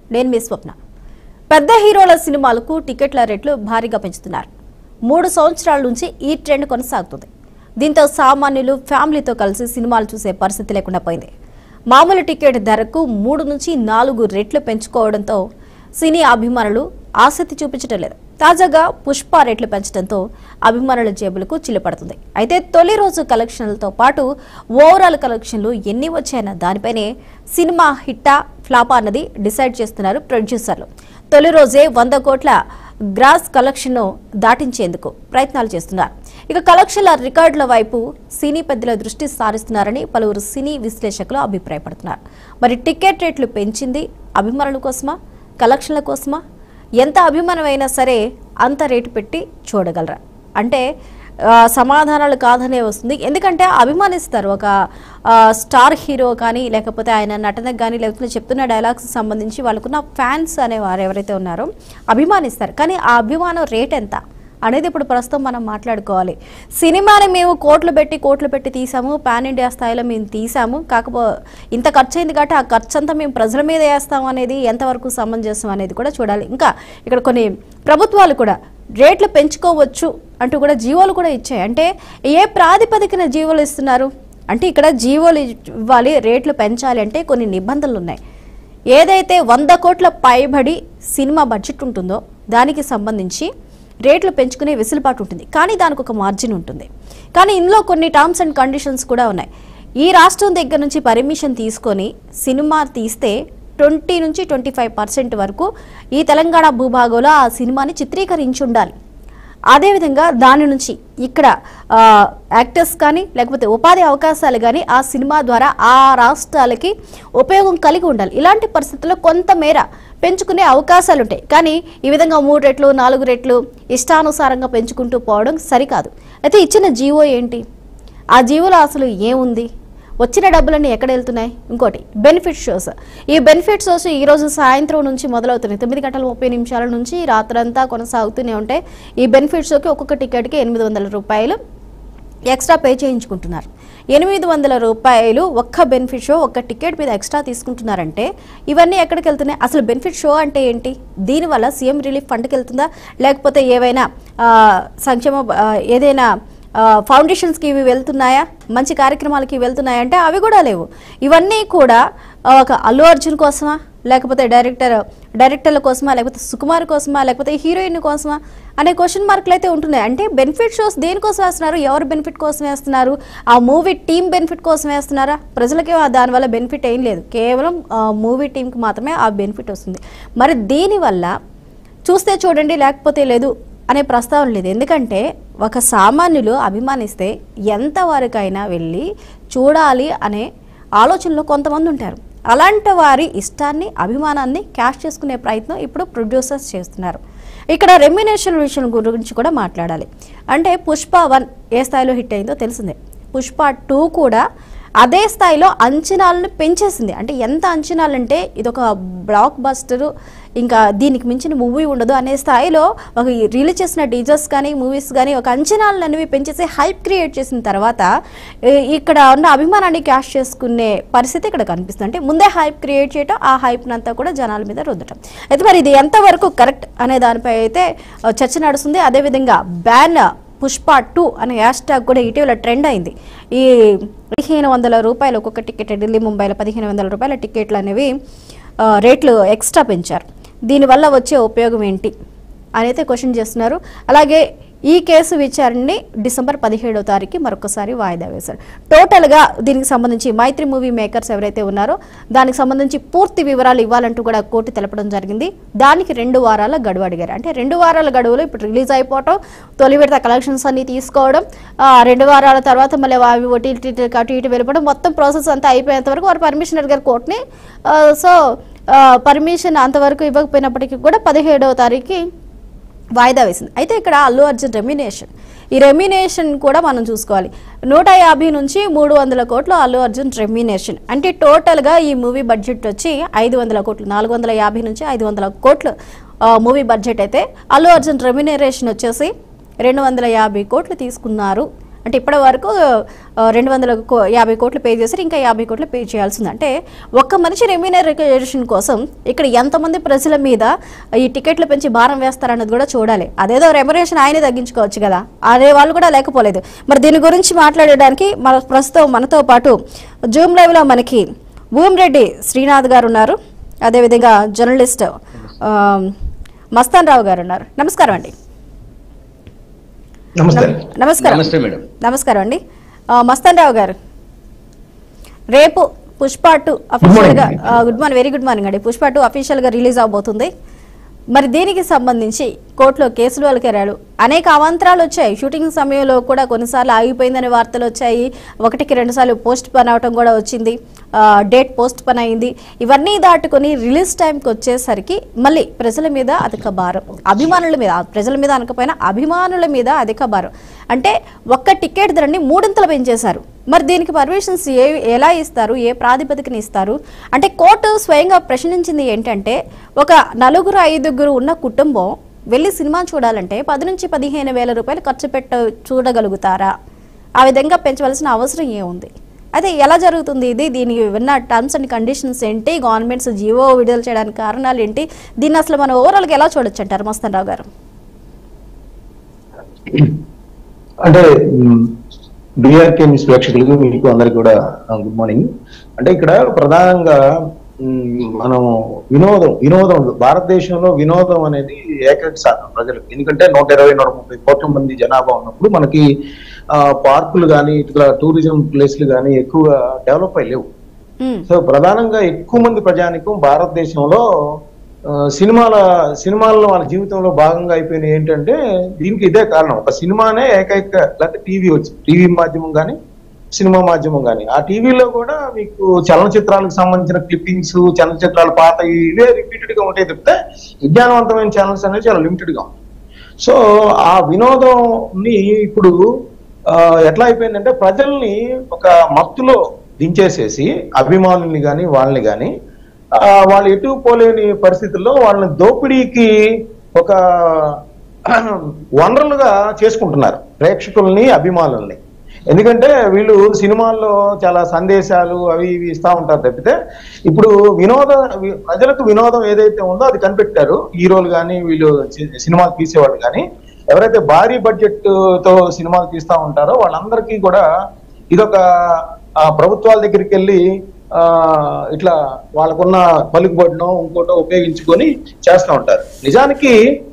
నేను మీ స్వప్న పెద్ద హీరోల సినిమాలకు టికెట్ల రేట్లు భారీగా పెంచుతున్నారు మూడు సంవత్సరాల నుంచి ఈ ట్రెండ్ కొనసాగుతుంది దీంతో సామాన్యులు ఫ్యామిలీతో కలిసి సినిమాలు చూసే పరిస్థితి లేకుండా పోయింది మామూలు టికెట్ ధరకు మూడు నుంచి నాలుగు రెట్లు పెంచుకోవడంతో సినీ అభిమానులు ఆసక్తి చూపించడం లేదు తాజాగా పుష్ప రేట్లు పెంచడంతో అభిమానుల జేబులకు చిల్లుపడుతుంది అయితే తొలి రోజు కలెక్షన్లతో పాటు ఓవరాల్ కలెక్షన్లు ఎన్ని వచ్చాయన్న దానిపైనే సినిమా హిట్టా ఫ్లాపా అన్నది డిసైడ్ చేస్తున్నారు ప్రొడ్యూసర్లు తొలి రోజే వంద కోట్ల గ్రాస్ కలెక్షన్ను దాటించేందుకు ప్రయత్నాలు చేస్తున్నారు ఇక కలెక్షన్ల రికార్డుల వైపు సినీ పెద్దల దృష్టి సారిస్తున్నారని పలువురు సినీ విశ్లేషకులు అభిప్రాయపడుతున్నారు మరి టికెట్ రేట్లు పెంచింది అభిమానుల కోసమా కలెక్షన్ల కోసమా ఎంత అభిమానమైనా సరే అంత రేటు పెట్టి చూడగలరా అంటే ఆ, సమాధానాలు కాదనే వస్తుంది ఎందుకంటే అభిమానిస్తారు ఒక ఆ, స్టార్ హీరో కానీ లేకపోతే ఆయన నటనకు కానీ లేకపోతే చెప్తున్న డైలాగ్స్ సంబంధించి వాళ్ళకున్న ఫ్యాన్స్ అనేవారు ఎవరైతే ఉన్నారో అభిమానిస్తారు కానీ ఆ అభిమానం రేట్ ఎంత అనేది ఇప్పుడు ప్రస్తుతం మనం మాట్లాడుకోవాలి సినిమాని మేము కోట్లు పెట్టి కోట్లు పెట్టి తీసాము పాన్ ఇండియా స్థాయిలో మేము తీసాము కాకపో ఇంత ఖర్చు అయింది కాబట్టి ఆ ఖర్చు అంతా మేము ప్రజల మీద వేస్తాం అనేది ఎంతవరకు సమంజసం అనేది కూడా చూడాలి ఇంకా ఇక్కడ కొన్ని ప్రభుత్వాలు కూడా రేట్లు పెంచుకోవచ్చు అంటూ కూడా జీవోలు కూడా ఇచ్చాయి అంటే ఏ ప్రాతిపదికన జీవోలు ఇస్తున్నారు అంటే ఇక్కడ జీవోలు ఇవ్వాలి రేట్లు పెంచాలి అంటే కొన్ని నిబంధనలు ఉన్నాయి ఏదైతే వంద కోట్ల పైబడి సినిమా బడ్జెట్ ఉంటుందో దానికి సంబంధించి రేట్లు పెంచుకునే వెసులుబాటు ఉంటుంది కానీ దానికి ఒక మార్జిన్ ఉంటుంది కానీ ఇందులో కొన్ని టర్మ్స్ అండ్ కండిషన్స్ కూడా ఉన్నాయి ఈ రాష్ట్రం దగ్గర నుంచి పర్మిషన్ తీసుకొని సినిమా తీస్తే ట్వంటీ నుంచి ట్వంటీ ఫైవ్ పర్సెంట్ వరకు ఈ తెలంగాణ భూభాగంలో ఆ సినిమాని చిత్రీకరించి ఉండాలి అదేవిధంగా దాని నుంచి ఇక్కడ ఆ, యాక్టర్స్ కానీ లేకపోతే ఉపాధి అవకాశాలు కానీ ఆ సినిమా ద్వారా ఆ రాష్ట్రాలకి ఉపయోగం కలిగి ఉండాలి ఇలాంటి పరిస్థితుల్లో కొంతమేర పెంచుకునే అవకాశాలు ఉంటాయి కానీ ఈ విధంగా మూడు రెట్లు నాలుగు రెట్లు ఇష్టానుసారంగా పెంచుకుంటూ పోవడం సరికాదు అయితే ఇచ్చిన జీవో ఏంటి ఆ జీవోలో అసలు ఏముంది వచ్చిన డబ్బులన్నీ ఎక్కడ వెళ్తున్నాయి ఇంకోటి బెనిఫిట్ షోస్ ఈ బెనిఫిట్ షోస్ ఈ రోజు సాయంత్రం నుంచి మొదలవుతున్నాయి తొమ్మిది గంటల ముప్పై నిమిషాల నుంచి రాత్రంతా కొనసాగుతూనే ఉంటాయి ఈ బెనిఫిట్ షోకి ఒక్కొక్క టికెట్కి ఎనిమిది వందల రూపాయలు ఎక్స్ట్రా పే చేయించుకుంటున్నారు ఎనిమిది వందల రూపాయలు ఒక్క బెనిఫిట్ షో ఒక్క టికెట్ మీద ఎక్స్ట్రా తీసుకుంటున్నారంటే ఇవన్నీ ఎక్కడికి వెళ్తున్నాయి అసలు బెనిఫిట్ షో అంటే ఏంటి దీనివల్ల సీఎం రిలీఫ్ ఫండ్కి వెళ్తుందా లేకపోతే ఏవైనా ఆ, సంక్షేమ ఆ, ఏదైనా ఆ, ఫౌండేషన్స్కి ఇవి వెళ్తున్నాయా మంచి కార్యక్రమాలకి వెళ్తున్నాయా అంటే అవి కూడా లేవు ఇవన్నీ కూడా ఆ, ఒక అల్లు అర్జున్ కోసమా లేకపోతే డైరెక్టర్ డైరెక్టర్ల కోసమా లేకపోతే సుకుమార్ కోసమా లేకపోతే హీరోయిన్ కోసమా అనే క్వశ్చన్ మార్కులు అయితే ఉంటున్నాయి అంటే బెనిఫిట్ షోస్ దేనికోసం వేస్తున్నారు ఎవరు బెనిఫిట్ కోసం వేస్తున్నారు ఆ మూవీ టీం బెనిఫిట్ కోసం వేస్తున్నారా ప్రజలకి ఆ దానివల్ల బెనిఫిట్ ఏం లేదు కేవలం మూవీ టీంకి మాత్రమే ఆ బెనిఫిట్ వస్తుంది మరి దీనివల్ల చూస్తే చూడండి లేకపోతే లేదు అనే ప్రస్తావన లేదు ఎందుకంటే ఒక సామాన్యులు అభిమానిస్తే ఎంతవరకైనా వెళ్ళి చూడాలి అనే ఆలోచనలో కొంతమంది ఉంటారు అలాంటి వారి ఇష్టాన్ని అభిమానాన్ని క్యాష్ చేసుకునే ప్రయత్నం ఇప్పుడు ప్రొడ్యూసర్స్ చేస్తున్నారు ఇక్కడ రెమ్యునేషన్ విషయం గురించి కూడా మాట్లాడాలి అంటే పుష్ప వన్ ఏ స్థాయిలో హిట్ అయిందో తెలిసిందే పుష్ప టూ కూడా అదే స్థాయిలో అంచనాలను పెంచేసింది అంటే ఎంత అంచనాలంటే ఇదొక బ్లాక్ బస్టర్ ఇంకా దీనికి మించిన మూవీ ఉండదు అనే స్థాయిలో ఒక రిలీజ్ చేసిన టీజర్స్ కానీ మూవీస్ కానీ ఒక అంచనాలను అనేవి పెంచేసి హైప్ క్రియేట్ చేసిన తర్వాత ఈ- ఇక్కడ ఉన్న అభిమానాన్ని క్యాష్ చేసుకునే పరిస్థితి ఇక్కడ కనిపిస్తుంది అంటే ముందే హైప్ క్రియేట్ చేయటం ఆ హైప్ అంతా కూడా జనాల మీద రుద్దటం అయితే మరి ఇది ఎంతవరకు కరెక్ట్ అనే దానిపై అయితే ఆ, చర్చ నడుస్తుంది అదేవిధంగా బ్యాన్ పుష్ప టూ అనే హ్యాష్ ట్యాగ్ కూడా ఇటీవల ట్రెండ్ అయింది ఈ పదిహేను వందల రూపాయలు ఒక్కొక్క టికెట్ ఢిల్లీ ముంబైలో పదిహేను వందల రూపాయల టికెట్లు అనేవి ఆ, రేట్లు ఎక్స్ట్రా పెంచారు దీనివల్ల వచ్చే ఉపయోగం ఏంటి అని అయితే క్వశ్చన్ చేస్తున్నారు అలాగే ఈ కేసు విచారణని డిసెంబర్ పదిహేడవ తారీఖు మరొకసారి వాయిదా వేశారు టోటల్గా దీనికి సంబంధించి మైత్రి మూవీ మేకర్స్ ఎవరైతే ఉన్నారో దానికి సంబంధించి పూర్తి వివరాలు ఇవ్వాలంటూ కూడా కోర్టు తెలపడం జరిగింది దానికి రెండు వారాల గడువు అడిగారు అంటే రెండు వారాల గడువులో ఇప్పుడు రిలీజ్ అయిపోవటం తొలి విడత కలెక్షన్స్ అన్ని తీసుకోవడం ఆ, రెండు వారాల తర్వాత మళ్ళీ అవి ఓటీటీ అటు ఇటు వెళ్ళిపోవడం మొత్తం ప్రాసెస్ అంతా అయిపోయేంత వరకు వారు పర్మిషన్ అడిగారు కోర్టుని ఆ, సో పర్మిషన్ అంతవరకు ఇవ్వకపోయినప్పటికీ కూడా పదిహేడవ తారీఖు వాయిదా వేసింది అయితే ఇక్కడ అల్లు అర్జున్ రెమ్యునేషన్ ఈ రెమ్యునేషన్ కూడా మనం చూసుకోవాలి నూట యాభై నుంచి మూడు వందల కోట్లు అల్లు అర్జున్ రెమ్యునేషన్ అంటే టోటల్గా ఈ మూవీ బడ్జెట్ వచ్చి ఐదు వందల కోట్లు నాలుగు వందల యాభై నుంచి ఐదు వందల కోట్లు ఆ, మూవీ బడ్జెట్ అయితే అల్లు అర్జున్ రెమ్యునరేషన్ వచ్చేసి రెండు వందల యాభై కోట్లు తీసుకున్నారు అంటే ఇప్పటి వరకు ఆ, రెండు వందల కో- యాభై కోట్లు పే చేశారు ఇంకా యాభై కోట్లు పే చేయాల్సింది అంటే ఒక్క మనిషి రెమ్యూనరేషన్ కోసం ఇక్కడ ఎంతమంది ప్రజల మీద ఈ టికెట్లు పెంచి భారం వేస్తారన్నది కూడా చూడాలి అదేదో రెమ్యునరేషన్ ఆయనే తగ్గించుకోవచ్చు కదా అదే వాళ్ళు కూడా లేకపోలేదు మరి దీని గురించి మాట్లాడడానికి మన ప్రస్తుతం మనతో పాటు జూమ్ లైవ్లో మనకి భూమిరెడ్డి శ్రీనాథ్ గారు ఉన్నారు అదేవిధంగా జర్నలిస్ట్ ఆ, మస్తాన్ రావు గారు ఉన్నారు నమస్కారం అండి నమస్తే నమస్కారం నమస్తే మేడం నమస్కారం అండి ఆ, మస్తాన్ రావు గారు రేపు పుష్ప టూ అఫీషియల్గా good morning very good morning అండి పుష్ప టూ అఫీషియల్గా రిలీజ్ అవబోతుంది మరి దీనికి సంబంధించి కోర్టులో కేసులు వాళ్ళకెరాడు అనేక అవాంతరాలు వచ్చాయి షూటింగ్ సమయంలో కూడా కొన్నిసార్లు ఆగిపోయిందనే వార్తలు వచ్చాయి ఒకటికి రెండు సార్లు పోస్ట్ పన్ అవటం కూడా వచ్చింది ఆ, డేట్ పోస్ట్ పన్ అయింది ఇవన్నీ దాటుకొని రిలీజ్ టైంకి వచ్చేసరికి మళ్ళీ ప్రజల మీద అధిక భారం అభిమానుల మీద ప్రజల మీద అనకపోయినా అభిమానుల మీద అధిక భారం అంటే ఒక్క టికెట్ ధరని మూడింతలు పెంచేశారు మరి దీనికి పర్మిషన్స్ ఏ ఎలా ఇస్తారు ఏ ప్రాతిపదికన ఇస్తారు అంటే కోర్టు స్వయంగా ప్రశ్నించింది ఏంటంటే ఒక నలుగురు ఐదుగురు ఉన్న కుటుంబం వెళ్ళి సినిమా చూడాలంటే పది నుంచి పదిహేను వేల రూపాయలు ఖర్చు పెట్ట చూడగలుగుతారా ఆ విధంగా పెంచవలసిన అవసరం ఏముంది అదే ఎలా జరుగుతుంది ఇది దీనికి ఉన్న టర్మ్స్ అండ్ కండిషన్స్ ఏంటి గవర్నమెంట్స్ జీవో విడుదల చేయడానికి కారణాలు ఏంటి దీన్ని అసలు మనం ఓవరాల్గా ఎలా చూడొచ్చు అంటారు మస్తన్ రావు గారు అంటే బిఆర్కే న్యూస్ ప్రేక్షకులకు మీకు అందరికి కూడా గుడ్ మార్నింగ్ అంటే ఇక్కడ ప్రధానంగా మ్, మనం వినోదం వినోదం భారతదేశంలో వినోదం అనేది ఏకైక సాధనం ప్రజలకు ఎందుకంటే నూట ఇరవై నూట ముప్పై కోట్ల మంది జనాభా ఉన్నప్పుడు మనకి ఆ, పార్కులు కానీ ఇట్లా టూరిజం ప్లేస్లు కానీ ఎక్కువగా డెవలప్ అయ్యి లేవు ఉమ్, సో ప్రధానంగా ఎక్కువ మంది ప్రజానికం భారతదేశంలో ఆ, సినిమాల సినిమాల్లో వాళ్ళ జీవితంలో భాగంగా అయిపోయినాయి ఏంటంటే దీనికి ఇదే కారణం ఒక సినిమానే ఏకైక లేకపోతే టీవీ వచ్చి టీవీ మాధ్యమం కానీ సినిమా మాధ్యమం కానీ ఆ టీవీలో కూడా మీకు చలనచిత్రాలకు సంబంధించిన క్లిప్పింగ్స్ చలనచిత్రాలు పాత ఇవే రిపీటెడ్ గా ఉంటాయి తప్పితే విజ్ఞానవంతమైన ఛానల్స్ అనేవి చాలా లిమిటెడ్ గా ఉంటాయి సో ఆ వినోదంని ఇప్పుడు ఆ, ఎట్లా అయిపోయిందంటే ప్రజల్ని ఒక మత్తులో దించేసేసి అభిమానుల్ని కానీ వాళ్ళని కానీ వాళ్ళు ఎటు పోలేని పరిస్థితుల్లో వాళ్ళని దోపిడీకి ఒక వనరులుగా చేసుకుంటున్నారు ప్రేక్షకుల్ని అభిమానుల్ని ఎందుకంటే వీళ్ళు సినిమాల్లో చాలా సందేశాలు అవి ఇవి ఇస్తా ఉంటారు తప్పితే ఇప్పుడు వినోద వి- ప్రజలకు వినోదం ఏదైతే ఉందో అది కనిపెట్టారు హీరోలు కానీ వీళ్ళు సి- సినిమాలు తీసేవాళ్ళు కానీ ఎవరైతే భారీ బడ్జెట్ తో సినిమాలు తీస్తా ఉంటారో వాళ్ళందరికీ కూడా ఇదొక ఆ, ప్రభుత్వాల దగ్గరికి వెళ్ళి ఆ ఇట్లా వాళ్ళకున్న పలుకుబడినో ఇంకోటో ఉపయోగించుకొని చేస్తూ ఉంటారు నిజానికి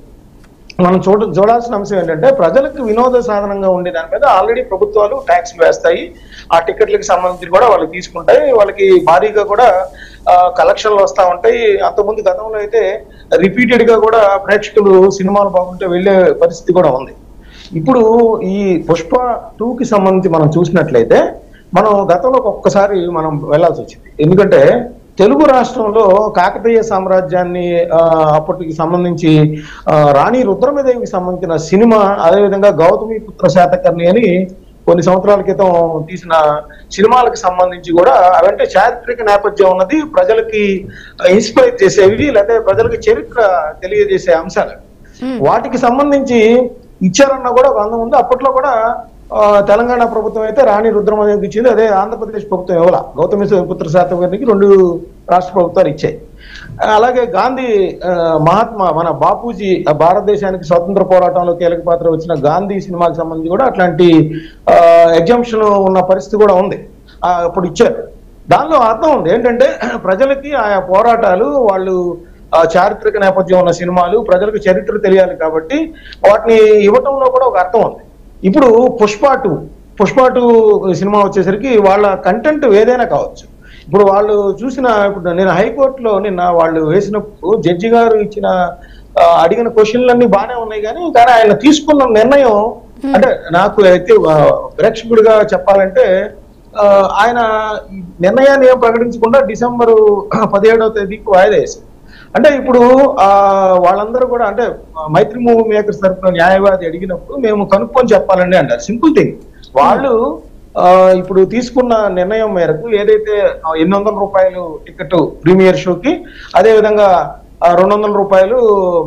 మనం చూడ చూడాల్సిన అంశం ఏంటంటే ప్రజలకు వినోద సాధనంగా ఉండే దాని మీద ఆల్రెడీ ప్రభుత్వాలు ట్యాక్స్లు వేస్తాయి ఆ టికెట్లకు సంబంధించి కూడా వాళ్ళకి తీసుకుంటాయి వాళ్ళకి భారీగా కూడా కలెక్షన్లు వస్తూ ఉంటాయి అంతకుముందు గతంలో అయితే రిపీటెడ్ గా కూడా ప్రేక్షకులు సినిమాలు బాగుంటే వెళ్ళే పరిస్థితి కూడా ఉంది ఇప్పుడు ఈ పుష్ప టూ కి సంబంధించి మనం చూసినట్లయితే మనం గతంలో ఒక్కసారి మనం వెళ్ళాల్సి వచ్చింది ఎందుకంటే తెలుగు రాష్ట్రంలో కాకతీయ సామ్రాజ్యాన్ని ఆ, అప్పటికి సంబంధించి ఆ, రాణి రుద్రమదేవికి సంబంధించిన సినిమా అదేవిధంగా గౌతమి పుత్ర శాతకర్ణి అని కొన్ని సంవత్సరాల క్రితం తీసిన సినిమాలకు సంబంధించి కూడా అవంటే చారిత్రక నేపథ్యం ఉన్నది ప్రజలకి ఇన్స్పైర్ చేసేవి లేకపోతే ప్రజలకి చరిత్ర తెలియజేసే అంశాలు ఉమ్, వాటికి సంబంధించి ఇచ్చారన్న కూడా ఒక అందం ఉంది అప్పట్లో కూడా ఆ, తెలంగాణ ప్రభుత్వం అయితే రాణి రుద్రమదేవికి ఇచ్చింది అదే ఆంధ్రప్రదేశ్ ప్రభుత్వం ఇవ్వాల గౌతమి పుత్ర శాతకర్ణికి రెండు రాష్ట్ర ప్రభుత్వాలు ఇచ్చాయి ఆ, అలాగే గాంధీ ఆ, మహాత్మా మన బాపూజీ ఆ, భారతదేశానికి స్వతంత్ర పోరాటంలో కీలక పాత్ర వచ్చిన గాంధీ సినిమాకి సంబంధించి కూడా అట్లాంటి ఎగ్జామ్షన్ ఉన్న పరిస్థితి కూడా ఉంది ఆ, అప్పుడు ఇచ్చారు దానిలో అర్థం ఉంది ఏంటంటే ప్రజలకి ఆయా పోరాటాలు వాళ్ళు ఆ చారిత్రక నేపథ్యం ఉన్న సినిమాలు ప్రజలకు చరిత్ర తెలియాలి కాబట్టి వాటిని ఇవ్వటంలో కూడా ఒక అర్థం ఉంది ఇప్పుడు Pushpa two Pushpa two cinema వచ్చేసరికి వాళ్ళ కంటెంట్ ఏదైనా కావచ్చు ఇప్పుడు వాళ్ళు చూసిన ఇప్పుడు నేను హైకోర్టులో నిన్న వాళ్ళు వేసినప్పుడు జడ్జి గారు ఇచ్చిన ఆ, అడిగిన క్వశ్చన్లన్నీ బాగానే ఉన్నాయి కానీ కానీ ఆయన తీసుకున్న నిర్ణయం అంటే నాకు అయితే ఆ, ప్రేక్షకుడిగా చెప్పాలంటే ఆ, ఆయన ఈ నిర్ణయాన్ని ఏం ప్రకటించకుండా డిసెంబరు పదిహేడవ తేదీకి వాయిదా వేశారు అంటే ఇప్పుడు ఆ వాళ్ళందరూ కూడా అంటే మైత్రి మూవీ మేకర్స్ తరఫున న్యాయవాది అడిగినప్పుడు మేము కనుక్కొని చెప్పాలండి అంటారు సింపుల్ థింగ్ వాళ్ళు ఆ, ఇప్పుడు తీసుకున్న నిర్ణయం మేరకు ఏదైతే ఎనిమిది వందల రూపాయలు టికెట్ ప్రీమియర్ షోకి అదే విధంగా రెండు వందల రూపాయలు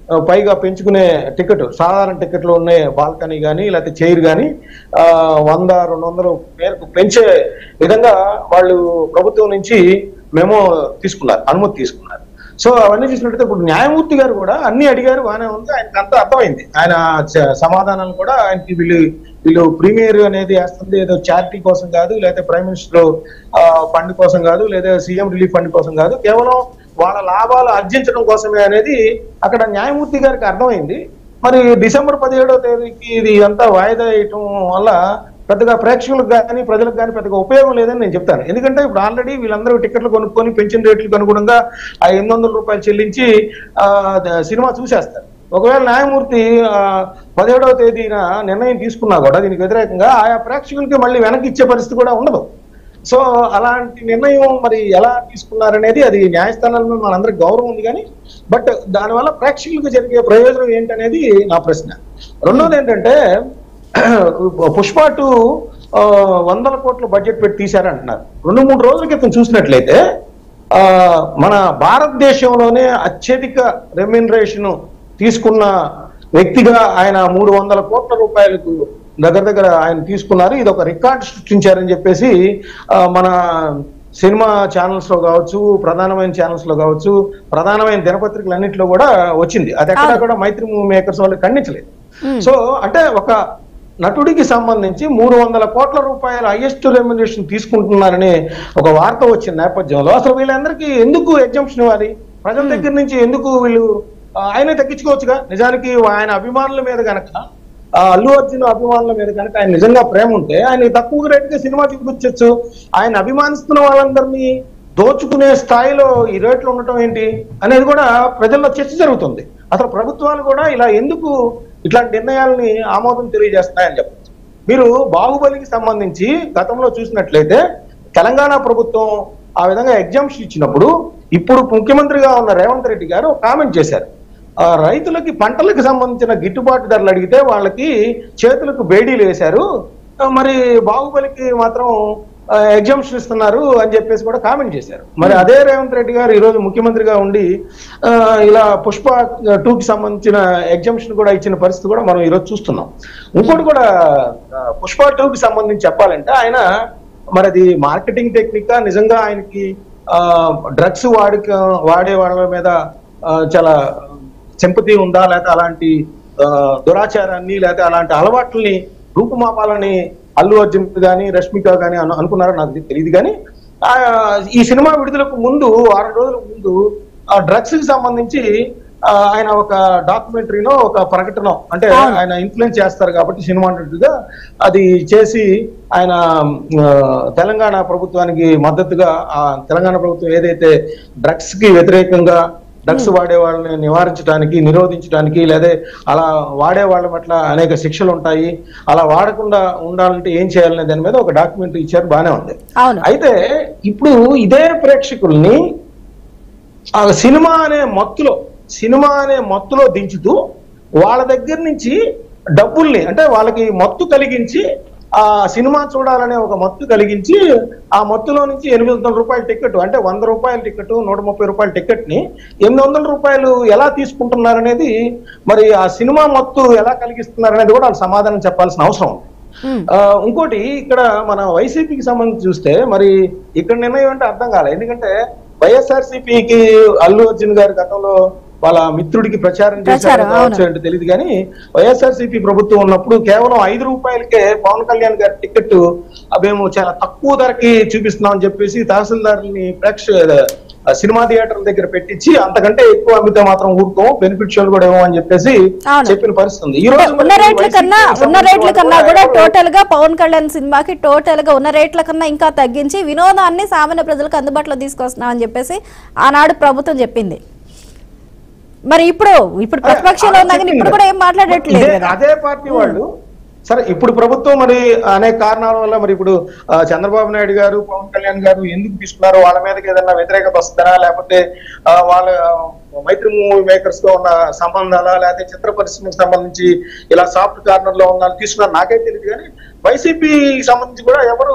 ఆ, పైగా పెంచుకునే టికెట్ సాధారణ టికెట్లు ఉన్నాయి బాల్కనీ కానీ లేకపోతే చైర్ కానీ వంద రెండు వందలు మేరకు పెంచే విధంగా వాళ్ళు ప్రభుత్వం నుంచి మెమో తీసుకున్నారు అనుమతి తీసుకున్నారు సో అవన్నీ చూసినట్టయితే ఇప్పుడు న్యాయమూర్తి గారు కూడా అన్ని అడిగారు బాగానే ఉంది ఆయనకి అంతా అర్థమైంది ఆయన చ- సమాధానాలు కూడా ఆయనకి వీళ్ళు వీళ్ళు ప్రీమియర్ అనేది వేస్తుంది ఏదో చారిటీ కోసం కాదు లేదా ప్రైమ్ మినిస్టర్ ఫండ్ కోసం కాదు లేదా సీఎం రిలీఫ్ ఫండ్ కోసం కాదు కేవలం వాళ్ళ లాభాలు ఆర్జించడం కోసమే అనేది అక్కడ న్యాయమూర్తి గారికి అర్థమైంది మరి డిసెంబర్ పదిహేడవ తేదీకి ఇది అంతా వాయిదా వేయటం వల్ల పెద్దగా ప్రేక్షకులకు కానీ ప్రజలకు కానీ పెద్దగా ఉపయోగం లేదని నేను చెప్తాను ఎందుకంటే ఇప్పుడు ఆల్రెడీ వీళ్ళందరూ టికెట్లు కొనుక్కొని పెంచిన రేట్లకు అనుగుణంగా ఆ ఎనిమిది వందల రూపాయలు చెల్లించి ఆ, ద- సినిమా చూసేస్తారు ఒకవేళ న్యాయమూర్తి ఆ, పదిహేడవ తేదీన నిర్ణయం తీసుకున్నా కూడా దీనికి వ్యతిరేకంగా ఆయా ప్రేక్షకులకి మళ్ళీ వెనక్కి ఇచ్చే పరిస్థితి కూడా ఉండదు సో అలాంటి నిర్ణయం మరి ఎలా తీసుకున్నారనేది అది న్యాయస్థానాల మనందరికి గౌరవం ఉంది కానీ బట్ దానివల్ల ప్రేక్షకులకు జరిగే ప్రయోజనం ఏంటనేది నా ప్రశ్న రెండోది ఏంటంటే పుష్ప టూ ఆ, వందల కోట్ల బడ్జెట్ పెట్టి తీశారంటున్నారు రెండు మూడు రోజుల క్రితం చూసినట్లయితే ఆ, మన భారతదేశంలోనే అత్యధిక రెమ్యునరేషన్ తీసుకున్న వ్యక్తిగా ఆయన మూడు వందల కోట్ల రూపాయలకు దగ్గర దగ్గర ఆయన తీసుకున్నారు ఇది ఒక రికార్డ్ సృష్టించారని చెప్పేసి ఆ, మన సినిమా ఛానల్స్ లో కావచ్చు ప్రధానమైన ఛానల్స్ లో కావచ్చు ప్రధానమైన దినపత్రికలన్నింటిలో కూడా వచ్చింది అది ఎక్కడ అవును. కూడా మైత్రి మూవీ మేకర్స్ వాళ్ళు ఖండించలేదు మ్మ్. సో అంటే ఒక నటుడికి సంబంధించి మూడు వందల కోట్ల రూపాయల హైయెస్ట్ రెమ్యునరేషన్ తీసుకుంటున్నారని ఒక వార్త వచ్చిన నేపథ్యంలో అసలు వీళ్ళందరికీ ఎందుకు ఎగ్జామ్షన్ ఇవ్వాలి ప్రజల దగ్గర నుంచి ఎందుకు వీళ్ళు ఆ, ఆయనే తగ్గించుకోవచ్చుగా నిజానికి ఆయన అభిమానుల మీద గనక ఆ, అల్లు అర్జున్ అభిమానుల మీద కనుక ఆయన నిజంగా ప్రేమ ఉంటే ఆయన తక్కువ రేటుగా సినిమా చూపించచ్చు ఆయన అభిమానిస్తున్న వాళ్ళందరినీ దోచుకునే స్థాయిలో ఈ రేట్లు ఉండటం ఏంటి అనేది కూడా ప్రజల్లో చర్చ జరుగుతుంది అసలు ప్రభుత్వాలు కూడా ఇలా ఎందుకు ఇట్లాంటి నిర్ణయాలని ఆమోదం తెలియజేస్తున్నాయని చెప్పచ్చు మీరు బాహుబలికి సంబంధించి గతంలో చూసినట్లయితే తెలంగాణ ప్రభుత్వం ఆ విధంగా ఎగ్జామ్షన్ ఇచ్చినప్పుడు ఇప్పుడు ముఖ్యమంత్రిగా ఉన్న రేవంత్ రెడ్డి గారు ఒక కామెంట్ చేశారు ఆ రైతులకి పంటలకు సంబంధించిన గిట్టుబాటు ధరలు అడిగితే వాళ్ళకి చేతులకు బేడీలు వేశారు ఆ, మరి బాహుబలికి మాత్రం ఎగ్జామ్షన్ ఇస్తున్నారు అని చెప్పేసి కూడా కామెంట్ చేశారు మరి అదే రేవంత్ రెడ్డి గారు ఈ రోజు ముఖ్యమంత్రిగా ఉండి ఆ, ఇలా పుష్ప టూ కి సంబంధించిన ఎగ్జామ్షన్ కూడా ఇచ్చిన పరిస్థితి కూడా మనం ఈరోజు చూస్తున్నాం ఇంకోటి కూడా ఆ, పుష్ప టూ కి సంబంధించి చెప్పాలంటే ఆయన మరి అది మార్కెటింగ్ టెక్నిక్ నిజంగా ఆయనకి డ్రగ్స్ వాడిక వాడే వాళ్ళ మీద ఆ, చాలా సింపతి ఉందా లేకపోతే అలాంటి ఆ, దురాచారాన్ని లేకపోతే అలాంటి అలవాట్లని రూపుమాపాలని అల్లు అర్జున్ కానీ రష్మిక కానీ అను అనుకున్నారో నాకు తెలియదు కానీ ఆ, ఈ సినిమా విడుదలకు ముందు వారం రోజుల ముందు ఆ డ్రగ్స్ కి సంబంధించి ఆ, ఆయన ఒక డాక్యుమెంటరీనో ఒక ప్రకటన అంటే అవును. ఆయన ఇన్ఫ్లుయెన్స్ చేస్తారు కాబట్టి సినిమా అన్నట్టుగా అది చేసి ఆయన ఆ, తెలంగాణ ప్రభుత్వానికి మద్దతుగా ఆ తెలంగాణ ప్రభుత్వం ఏదైతే డ్రగ్స్ కి వ్యతిరేకంగా డ్రగ్స్ వాడే వాళ్ళని నివారించడానికి నిరోధించడానికి లేదా అలా వాడే వాళ్ళ పట్ల అనేక శిక్షలు ఉంటాయి అలా వాడకుండా ఉండాలంటే ఏం చేయాలనే దాని మీద ఒక డాక్యుమెంటరీ ఇచ్చారు బానే ఉంది అవును అయితే ఇప్పుడు ఇదే ప్రేక్షకుల్ని ఆ సినిమా అనే మత్తులో సినిమా అనే మత్తులో దించుతూ వాళ్ళ దగ్గర నుంచి డబ్బుల్ని అంటే వాళ్ళకి మత్తు కలిగించి ఆ సినిమా చూడాలనే ఒక మత్తు కలిగించి ఆ మత్తులో నుంచి ఎనిమిది వందల రూపాయల టికెట్ అంటే వంద రూపాయల టికెట్ నూట ముప్పై రూపాయల టికెట్ ని ఎనిమిది వందల రూపాయలు ఎలా తీసుకుంటున్నారనేది మరి ఆ సినిమా మత్తు ఎలా కలిగిస్తున్నారనేది కూడా వాళ్ళు సమాధానం చెప్పాల్సిన అవసరం ఉంది మ్మ్. ఆ, ఇంకోటి ఇక్కడ మన వైసీపీకి సంబంధించి చూస్తే మరి ఇక్కడ నిర్ణయం అంటే అర్థం కాలే ఎందుకంటే వైఎస్ఆర్సీపీకి అల్లు అర్జున్ గారి గతంలో వాళ్ళ మిత్రుడికి ప్రచారం చేశారు ప్రచారం, కావచ్చు అవును. అంటే తెలియదు కానీ వైఎస్ఆర్సీపీ ప్రభుత్వం ఉన్నప్పుడు కేవలం ఐదు రూపాయలకే పవన్ కళ్యాణ్ గారి టికెట్ మేము చాలా తక్కువ ధరకి చూపిస్తున్నాం అని చెప్పేసి తహసీల్దారుని ప్రేక్ష ఆ, సినిమా థియేటర్ల దగ్గర పెట్టించి అంతకంటే ఎక్కువ అమ్మితే మాత్రం ఊరుకోం బెనిఫిషియల్ కూడా ఏమో అని చెప్పేసి అవును. చెప్పిన పరిస్థితి ఉంది ఈ అంటే రోజు ఉన్న మరి రేట్ల కన్నా వైసీపీకి ఉన్న రేట్ల సంబంధించిన కన్నా వాళ్ళు కూడా ఎవరు- టోటల్ గా పవన్ కళ్యాణ్ సినిమాకి టోటల్ గా ఉన్న రేట్ల కన్నా ఇంకా తగ్గించి వినోదాన్ని సామాన్య ప్రజలకు అందుబాటులో తీసుకొస్తున్నాం అని చెప్పేసి ఆనాడు ప్రభుత్వం చెప్పింది మరి ఇప్పుడు ఇప్పుడు అదే, ప్రతిపక్షంలో ఉన్నా కానీ ఇప్పుడు కూడా ఏం మాట్లాడట్లేదు ఇదే- కదా అదే పార్టీ వాళ్ళు సరే ఇప్పుడు ప్రభుత్వం మరి అనేక కారణాల వల్ల మరి ఇప్పుడు ఆ, చంద్రబాబు నాయుడు గారు పవన్ కళ్యాణ్ గారు ఎందుకు తీసుకున్నారు వాళ్ళ మీదకి ఏదైనా వ్యతిరేకత వస్తుందా లేకపోతే ఆ, వాళ్ళ మైత్రి మూవీ మేకర్స్ తో ఉన్న సంబంధాలా లేకపోతే చిత్ర పరిశ్రమకు సంబంధించి ఇలా సాఫ్ట్ కార్నర్ లో ఉన్న తీసుకున్నారు నాకైతే తెలియదు కానీ వైసీపీ సంబంధించి కూడా ఎవరు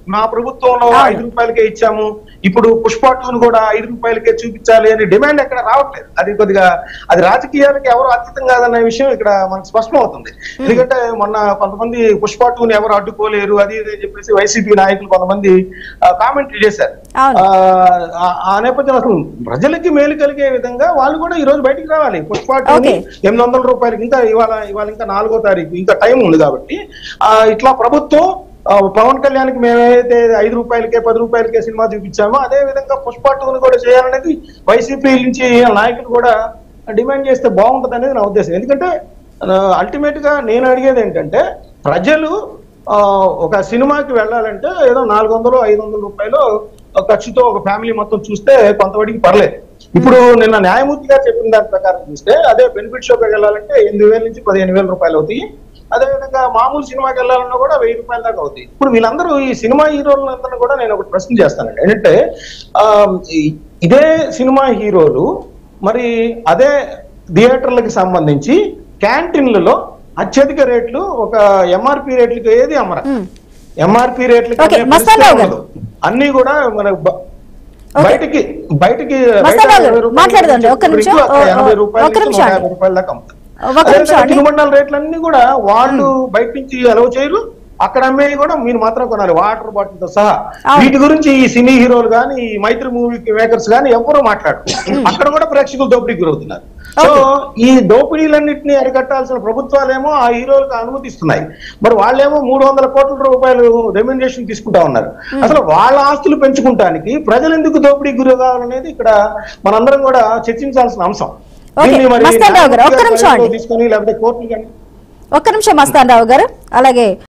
మా ప్రభుత్వంలో అవును. ఐదు రూపాయలకే ఇచ్చాము ఇప్పుడు పుష్ప టూను కూడా ఐదు రూపాయలకే చూపించాలి అనే డిమాండ్ ఎక్కడ రావట్లేదు అది కొద్దిగా అది రాజకీయాలకు ఎవరు అతీతం కాదన్న విషయం ఇక్కడ మనకు స్పష్టం అవుతుంది ఎందుకంటే మొన్న కొంతమంది పుష్ప టూని ఎవరు అడ్డుకోలేరు అది ఇది అని చెప్పేసి వైసీపీ నాయకులు కొంతమంది కామెంట్లు చేశారు అవును. ఆ, ఆ నేపథ్యంలో అసలు ప్రజలకి మేలు కలిగే విధంగా వాళ్ళు కూడా ఈ రోజు బయటికి రావాలి పుష్ప టూని Okay. ఎనిమిది వందల రూపాయలకి ఇంకా ఇవాళ ఇవాళ ఇంకా నాలుగో తారీఖు ఇంకా టైం ఉంది కాబట్టి ఆ ఇట్లా ప్రభుత్వం ఆ, పవన్ కళ్యాణ్ కి మేమైతే ఐదు రూపాయలకే పది రూపాయలకే సినిమా చూపించామో అదే విధంగా పుష్ప టూని కూడా చేయాలనేది వైసీపీ నుంచి నాయకులు కూడా డిమాండ్ చేస్తే బాగుంటది అనేది నా ఉద్దేశం ఎందుకంటే అల్టిమేట్ గా నేను అడిగేది ఏంటంటే ప్రజలు ఆ, ఒక సినిమాకి వెళ్ళాలంటే ఏదో నాలుగు వందలు ఐదు వందల రూపాయలు ఖర్చుతో ఒక ఫ్యామిలీ మొత్తం చూస్తే కొంతవరకు పర్లేదు ఇప్పుడు నిన్న న్యాయమూర్తి గారు చెప్పిన దాని ప్రకారం చూస్తే అదే బెనిఫిట్ షోకి వెళ్ళాలంటే ఎనిమిది వేల నుంచి పదిహేను వేల రూపాయలు అవుతాయి అదే విధంగా మామూలు సినిమాకి వెళ్ళాలన్నా కూడా వెయ్యి రూపాయల దాకా అవుతాయి ఇప్పుడు వీళ్ళందరూ ఈ సినిమా హీరోలందరూ కూడా నేను ఒకటి ప్రశ్న చేస్తానండి ఏంటంటే ఆ, ఈ- ఇదే సినిమా హీరోలు మరి అదే థియేటర్లకు సంబంధించి క్యాంటీన్లలో అత్యధిక రేట్లు ఒక ఎంఆర్పి రేట్లకి ఏది అమ్మరా ఉమ్. ఎంఆర్పి రేట్లకి ఓకే, అమ్మే మస్తాన్ రావు గారు. పరిస్థితి ఉండదు. అన్ని కూడా మన బ- ఓకే. బయటికి బయటికి మస్తాన్ బయట రావు గారు, ఇరవై రూపాయలు మాట్లాడదాండి. ఒక్క డ్రింకు నిమిషం. అక్కడ ఓ- ఎనభై ఓ- రూపాయల ఒక్క నుంచి నిమిషం నూట అండి. యాభై రూపాయల దాకా అమ్ముతారు ఒక్క అదే నిమిషం విధంగా అండి. తినుబండాల రేట్లన్నీ కూడా వాళ్ళు బయట నుంచి అలవ చేయరు అక్కడ అమ్మేవి కూడా మీరు మాత్రం కొనాలి వాటర్ బాటిల్ తో సహా అవును. వీటి గురించి ఈ సినీ హీరోలు కానీ ఈ మైత్రి మూవీ మేకర్స్ కానీ ఎవరు మాట్లాడరు అక్కడ కూడా ప్రేక్షకులు దోపిడీకి గురవుతున్నారు సో ఈ దోపిడీలన్నింటినీ అరికట్టాల్సిన ప్రభుత్వాలేమో ఆ హీరోలకు అనుమతిస్తున్నాయి మరి వాళ్ళేమో మూడు వందల కోట్ల రూపాయలు రెమ్యునరేషన్ తీసుకుంటా ఉన్నారు అసలు వాళ్ళ ఆస్తులు పెంచుకుంటానికి ప్రజలు ఎందుకు దోపిడీకి గురి కావాలనేది ఇక్కడ మనందరం కూడా చర్చించాల్సిన అంశం ఓకే, దీన్ని మరి మస్తాన్ రావు గారు, ఒక్క నిమిషం అండి. తీసుకొని లేకపోతే కోర్టులు కానీ ఒక్క నిమిషం మస్తాన్ రావు గారు అలాగే